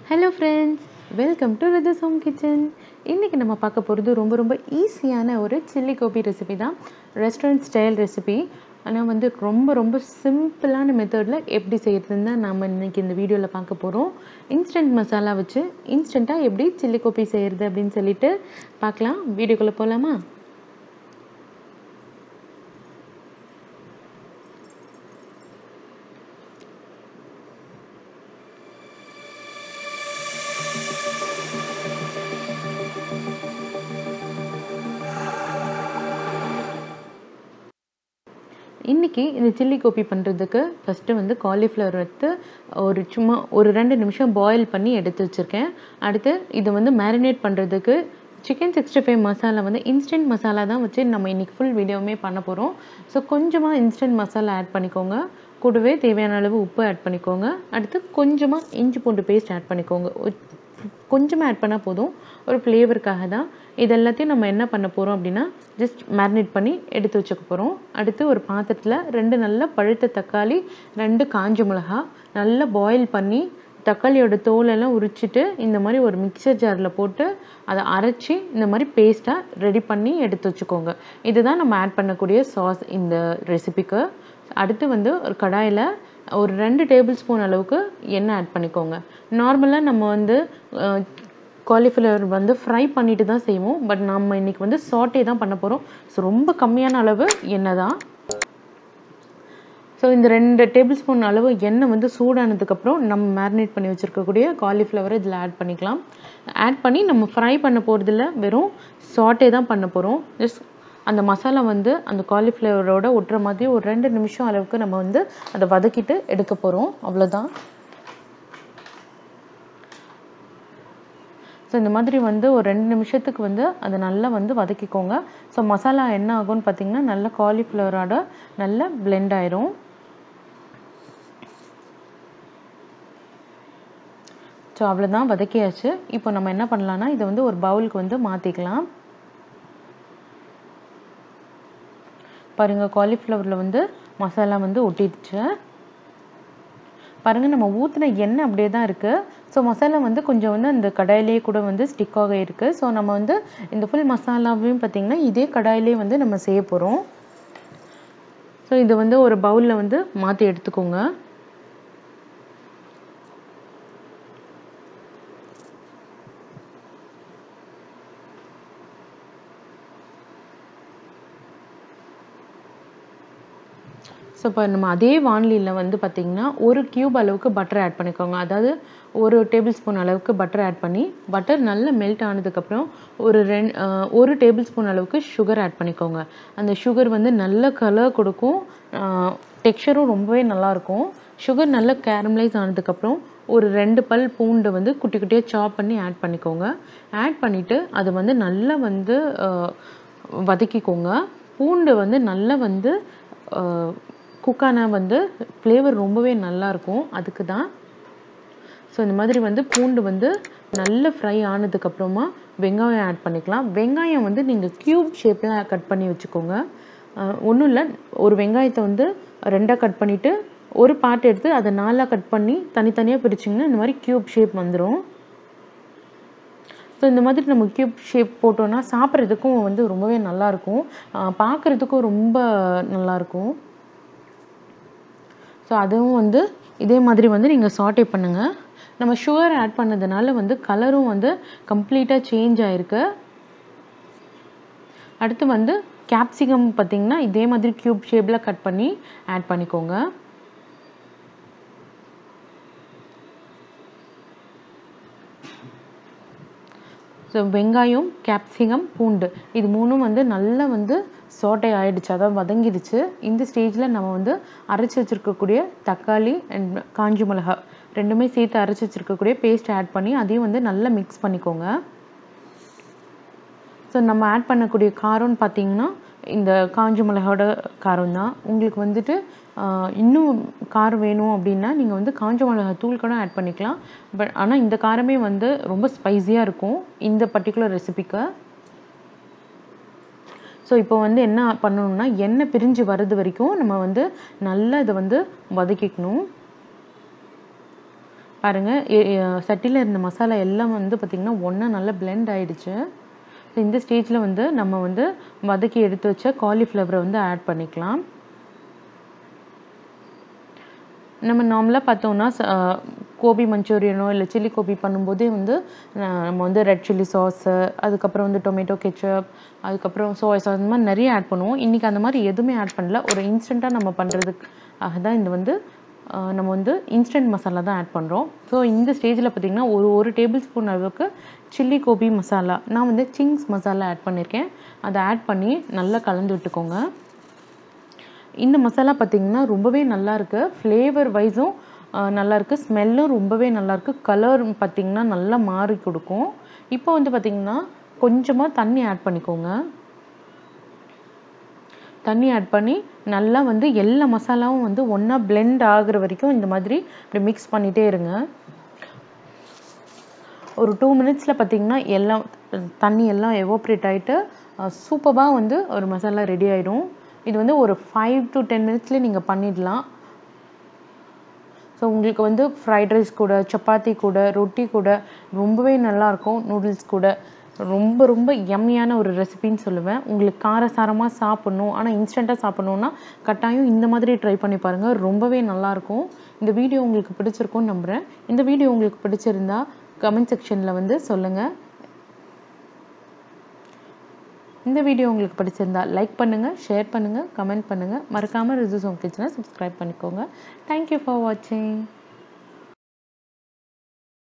hello friends welcome to Radhas home kitchen இன்றைக்கி நம்ம பார்க்க போகிறது ரொம்ப ரொம்ப ஈஸியான ஒரு சில்லி கோபி ரெசிபி தான் ரெஸ்டாரண்ட் ஸ்டைல் ரெசிபி ஆனால் வந்து ரொம்ப ரொம்ப சிம்பிளான மெத்தடில் எப்படி செய்கிறதுன்னு தான் நம்ம இன்றைக்கி இந்த வீடியோவில் பார்க்க போகிறோம் இன்ஸ்டன்ட் மசாலா வச்சு இன்ஸ்டண்ட்டாக எப்படி சில்லி கோபி செய்கிறது அப்படின்னு சொல்லிட்டு பார்க்கலாம் வீடியோக்குள்ளே போகலாமா இன்றைக்கி இந்த சில்லி கோபி பண்ணுறதுக்கு ஃபஸ்ட்டு வந்து காலிஃப்ளவர் எடுத்து ஒரு சும்மா ஒரு ரெண்டு நிமிஷம் பாயில் பண்ணி எடுத்து வச்சுருக்கேன் அடுத்து இதை வந்து மேரினேட் பண்ணுறதுக்கு சிக்கன் சிக்ஸ்டி ஃபைவ் மசாலா வந்து இன்ஸ்டன்ட் மசாலா தான் வச்சு நம்ம இன்றைக்கி ஃபுல் வீடியோவுமே பண்ண போகிறோம் ஸோ கொஞ்சமாக இன்ஸ்டன்ட் மசாலா ஆட் பண்ணிக்கோங்க கூடவே தேவையான அளவு உப்பு ஆட் பண்ணிக்கோங்க அடுத்து கொஞ்சமாக இஞ்சி பூண்டு பேஸ்ட் ஆட் பண்ணிக்கோங்க கொஞ்சமாக ஆட் பண்ணால் போதும் ஒரு ஃப்ளேவருக்காக தான் இது எல்லாத்தையும் நம்ம என்ன பண்ண போகிறோம் அப்படின்னா ஜஸ்ட் மேரினேட் பண்ணி எடுத்து வச்சுக்க போகிறோம் அடுத்து ஒரு பாத்திரத்தில் ரெண்டு நல்ல பழுத்த தக்காளி ரெண்டு காஞ்ச மிளகா நல்லா பாயில் பண்ணி தக்காளியோட தோலெல்லாம் உரிச்சிட்டு இந்த மாதிரி ஒரு மிக்சர் ஜாரில் போட்டு அதை அரைச்சி இந்த மாதிரி பேஸ்ட்டாக ரெடி பண்ணி எடுத்து வச்சுக்கோங்க இதுதான் நம்ம ஆட் பண்ணக்கூடிய சாஸ் இந்த ரெசிபிக்கு அடுத்து வந்து ஒரு கடாயில் ஒரு ரெண்டு டேபிள் ஸ்பூன் அளவுக்கு எண்ணெய் ஆட் பண்ணிக்கோங்க நார்மலாக நம்ம வந்து காலிஃப்ளவர் வந்து ஃப்ரை பண்ணிட்டு தான் செய்வோம் பட் நம்ம இன்றைக்கி வந்து சாட்டே தான் பண்ண போகிறோம் ஸோ ரொம்ப கம்மியான அளவு எண்ணெய் தான் ஸோ இந்த ரெண்டு டேபிள் ஸ்பூன் அளவு எண்ணெய் வந்து சூடானதுக்கப்புறம் நம்ம மேரினேட் பண்ணி வச்சுருக்கக்கூடிய காலிஃப்ளவரை இதில் ஆட் பண்ணிக்கலாம் ஆட் பண்ணி நம்ம ஃப்ரை பண்ண போகிறதில்ல வெறும் சாட்டே தான் பண்ண போகிறோம் ஜஸ்ட் அந்த மசாலா வந்து அந்த காலிஃப்ளவரோட ஒட்டுற மாதிரி ஒரு ரெண்டு நிமிஷம் அளவுக்கு நம்ம வந்து அதை வதக்கிட்டு எடுக்க போகிறோம் அவ்வளோதான் ஸோ இந்த மாதிரி வந்து ஒரு ரெண்டு நிமிஷத்துக்கு வந்து அதை நல்லா வந்து வதக்கிக்கோங்க ஸோ மசாலா என்ன ஆகும்னு பார்த்தீங்கன்னா நல்லா காலிஃப்ளவரோட நல்லா பிளெண்ட் ஆயிரும் ஸோ அவ்வளோதான் வதக்கியாச்சு இப்போ நம்ம என்ன பண்ணலான்னா இதை வந்து ஒரு பவுலுக்கு வந்து மாற்றிக்கலாம் பாருங்கள் காலிஃப்ளவரில் வந்து மசாலா வந்து ஒட்டிடுச்சு பாருங்கள் நம்ம ஊற்றின எண்ணெய் அப்படியே தான் இருக்குது ஸோ மசாலா வந்து கொஞ்சம் வந்து அந்த கடாயிலே கூட வந்து ஸ்டிக்காக இருக்குது ஸோ நம்ம வந்து இந்த ஃபுல் மசாலாவையும் பார்த்திங்கன்னா இதே கடாயிலே வந்து நம்ம செய்ய போகிறோம் ஸோ இது வந்து ஒரு பவுலில் வந்து மாற்றி எடுத்துக்கோங்க ஸோ இப்போ நம்ம அதே வான்லியில் வந்து பார்த்திங்கன்னா ஒரு க்யூப் அளவுக்கு பட்டர் ஆட் பண்ணிக்கோங்க அதாவது ஒரு டேபிள் ஸ்பூன் அளவுக்கு பட்டர் ஆட் பண்ணி பட்டர் நல்லா மெல்ட் ஆனதுக்கப்புறம் ஒரு ரெண் ஒரு டேபிள் ஸ்பூன் அளவுக்கு சுகர் ஆட் பண்ணிக்கோங்க அந்த சுகர் வந்து நல்ல கலர் கொடுக்கும் டெக்ஸ்சரும் ரொம்பவே நல்லாயிருக்கும் சுகர் நல்லா கேரமலைஸ் ஆனதுக்கப்புறம் ஒரு ரெண்டு பல் பூண்டு வந்து குட்டி குட்டியாக சாப் பண்ணி ஆட் பண்ணிக்கோங்க ஆட் பண்ணிவிட்டு அதை வந்து நல்லா வந்து வதக்கிக்கோங்க பூண்டு வந்து நல்லா வந்து குக்கானா வந்து ஃப்ளேவர் ரொம்பவே நல்லாயிருக்கும் அதுக்கு தான் ஸோ இந்த மாதிரி வந்து பூண்டு வந்து நல்ல ஃப்ரை ஆனதுக்கப்புறமா வெங்காயம் ஆட் பண்ணிக்கலாம் வெங்காயம் வந்து நீங்கள் க்யூப் ஷேப்பில் கட் பண்ணி வச்சுக்கோங்க ஒன்றும் இல்லை ஒரு வெங்காயத்தை வந்து ரெண்டாக கட் பண்ணிவிட்டு ஒரு பார்ட் எடுத்து அதை நாலாக கட் பண்ணி தனித்தனியாக பிரிச்சிங்கன்னா இந்த மாதிரி க்யூப் ஷேப் வந்துடும் ஸோ இந்த மாதிரி நம்ம க்யூப் ஷேப் போட்டோன்னா சாப்பிட்றதுக்கும் வந்து ரொம்பவே நல்லாயிருக்கும் பார்க்குறதுக்கும் ரொம்ப நல்லாயிருக்கும் ஸோ அதுவும் வந்து இதே மாதிரி வந்து நீங்கள் சாட்டே பண்ணுங்கள் நம்ம சுகர் ஆட் பண்ணதுனால வந்து கலரும் வந்து கம்ப்ளீட்டாக சேஞ்ச் ஆகிருக்கு அடுத்து வந்து கேப்சிகம் பார்த்திங்கன்னா இதே மாதிரி க்யூப் ஷேப்பில் கட் பண்ணி ஆட் பண்ணிக்கோங்க ஸோ வெங்காயம் கேப்சிகம் பூண்டு இது மூணும் வந்து நல்லா வந்து சோட்டை ஆகிடுச்சு அதாவது வதங்கிடுச்சு இந்த ஸ்டேஜில் நம்ம வந்து அரைச்சி வச்சுருக்கக்கூடிய தக்காளி அண்ட் காஞ்சி மிளகா ரெண்டுமே சேர்த்து அரைச்சி வச்சுருக்கக்கூடிய பேஸ்ட் ஆட் பண்ணி அதையும் வந்து நல்லா மிக்ஸ் பண்ணிக்கோங்க ஸோ நம்ம ஆட் பண்ணக்கூடிய காரம்னு பார்த்தீங்கன்னா இந்த காஞ்சி மிளகாவோட காரம் தான் உங்களுக்கு வந்துட்டு இன்னும் காரம் வேணும் அப்படின்னா நீங்கள் வந்து காஞ்ச மிளகா தூள் கூட ஆட் பண்ணிக்கலாம் பட் ஆனால் இந்த காரமே வந்து ரொம்ப ஸ்பைஸியாக இருக்கும் இந்த பர்டிகுலர் ரெசிபிக்கு ஸோ இப்போ வந்து என்ன பண்ணணும்னா எண்ணெய் பிரிஞ்சு வர்றது வரைக்கும் நம்ம வந்து நல்லா இதை வந்து வதக்கிக்கணும் பாருங்கள் சட்டியில் இருந்த மசாலா எல்லாம் வந்து பார்த்திங்கன்னா ஒன்றா நல்லா பிளெண்ட் ஆயிடுச்சு ஸோ இந்த ஸ்டேஜில் வந்து நம்ம வந்து வதக்கி எடுத்து வச்ச காலிஃப்ளவரை வந்து ஆட் பண்ணிக்கலாம் நம்ம நார்மலாக பார்த்தோம்னா ச- ஆஹ் கோபி மஞ்சூரியனோ இல்லை சில்லி கோபி பண்ணும்போதே வந்து ஆஹ் நம்ம வந்து ரெட் சில்லி சாஸு அதுக்கப்புறம் வந்து டொமேட்டோ கெச்சப் அதுக்கப்புறம் சோயா சாஸ் இந்த மாதிரி நிறைய ஆட் பண்ணுவோம் இன்றைக்கி அந்த மாதிரி எதுவுமே ஆட் பண்ணல ஒரு இன்ஸ்டண்ட்டாக நம்ம பண்ணுறதுக்கு ஆக தான் இந்த வந்து ஆஹ் நம்ம வந்து இன்ஸ்டன்ட் மசாலா தான் ஆட் பண்ணுறோம் ஸோ இந்த ஸ்டேஜில் பார்த்திங்கன்னா ஒரு ஒரு டேபிள் ஸ்பூன் அளவுக்கு சில்லி கோபி மசாலா நான் வந்து சிங்ஸ் மசாலா ஆட் பண்ணியிருக்கேன் அதை ஆட் பண்ணி நல்லா கலந்து விட்டுக்கோங்க இந்த மசாலா பார்த்திங்கன்னா ரொம்பவே நல்லா இருக்கு ஃப்ளேவர் வைஸும் நல்லா இருக்கு ஸ்மெல்லும் ரொம்பவே நல்லா இருக்கு கலர் பார்த்திங்கன்னா நல்லா மாறி கொடுக்கும் இப்போ வந்து பார்த்திங்கன்னா கொஞ்சமாக தண்ணி ஆட் பண்ணிக்கோங்க தண்ணி ஆட் பண்ணி நல்லா வந்து எல்லா மசாலாவும் வந்து ஒன்றா blend ஆகுற வரைக்கும் இந்த மாதிரி இப்படி மிக்ஸ் பண்ணிகிட்டே இருங்க ஒரு டூ மினிட்ஸில் பார்த்தீங்கன்னா எல்லாம் தண்ணி எல்லாம் எவாப்ரேட் ஆகிட்டு சூப்பராக வந்து ஒரு மசாலா ரெடி ஆயிடும் இது வந்து ஒரு ஃபைவ் டு டென் மினிட்ஸ்லேயே நீங்கள் பண்ணிடலாம் ஸோ உங்களுக்கு வந்து ஃப்ரைட் ரைஸ் கூட சப்பாத்தி கூட ரொட்டி கூட ரொம்பவே நல்லாயிருக்கும் நூடுல்ஸ் கூட ரொம்ப ரொம்ப யம்மியான ஒரு ரெசிபின்னு சொல்லுவேன் உங்களுக்கு காரசாரமாக சாப்பிட்ணும் ஆனால் இன்ஸ்டண்ட்டாக சாப்பிட்ணுன்னா கட்டாயம் இந்த மாதிரி ட்ரை பண்ணி பாருங்கள் ரொம்பவே நல்லாயிருக்கும் இந்த வீடியோ உங்களுக்கு பிடிச்சிருக்கும்னு நம்புகிறேன் இந்த வீடியோ உங்களுக்கு பிடிச்சிருந்தா கமெண்ட் செக்ஷனில் வந்து சொல்லுங்கள் இந்த வீடியோ உங்களுக்கு பிடிச்சிருந்தா லைக் பண்ணுங்கள் ஷேர் பண்ணுங்கள் கமெண்ட் பண்ணுங்கள் மறக்காமல் ரிசூஸ் ஹோம் கிச்சனை சப்ஸ்கிரைப் பண்ணிக்கோங்க தேங்க்யூ ஃபார் வாட்சிங்